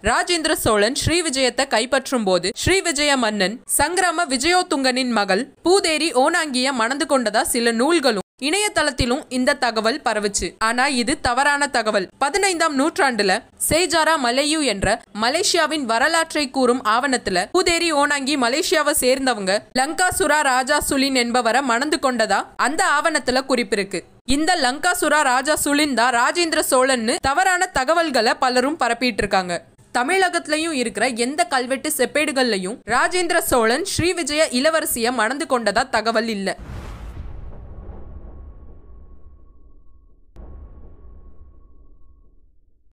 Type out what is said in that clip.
ராஜேந்திர சோழன் ஸ்ரீவிஜயத்தை கைப்பற்றும் போது ஸ்ரீவிஜய மன்னன் சங்கிராம விஜயோதுங்கனின் மகள் பூதேரி ஓனாங்கிய மணந்து கொண்டதா சில நூல்களும் இணையதளத்திலும் இந்த தகவல் பரவுச்சு ஆனா இது தவறான தகவல் பதினைந்தாம் நூற்றாண்டுல சேஜாரா மலையு என்ற மலேசியாவின் வரலாற்றை கூறும் ஆவணத்துல பூதேரி ஓனாங்கி மலேசியாவை சேர்ந்தவங்க லங்காசுரா ராஜா சுலின் என்பவரை மணந்து கொண்டதா அந்த ஆவணத்துல குறிப்பிருக்கு இந்த லங்காசுரா ராஜா சுலின் தான் ராஜேந்திர சோழன்னு தவறான தகவல்களை பலரும் பரப்பிட்டு இருக்காங்க தமிழகத்திலையும் இருக்கிற எந்த கல்வெட்டு செப்பேடுகள்லையும் ராஜேந்திர சோழன் ஸ்ரீவிஜய இளவரசிய மணந்து கொண்டதா தகவல் இல்லை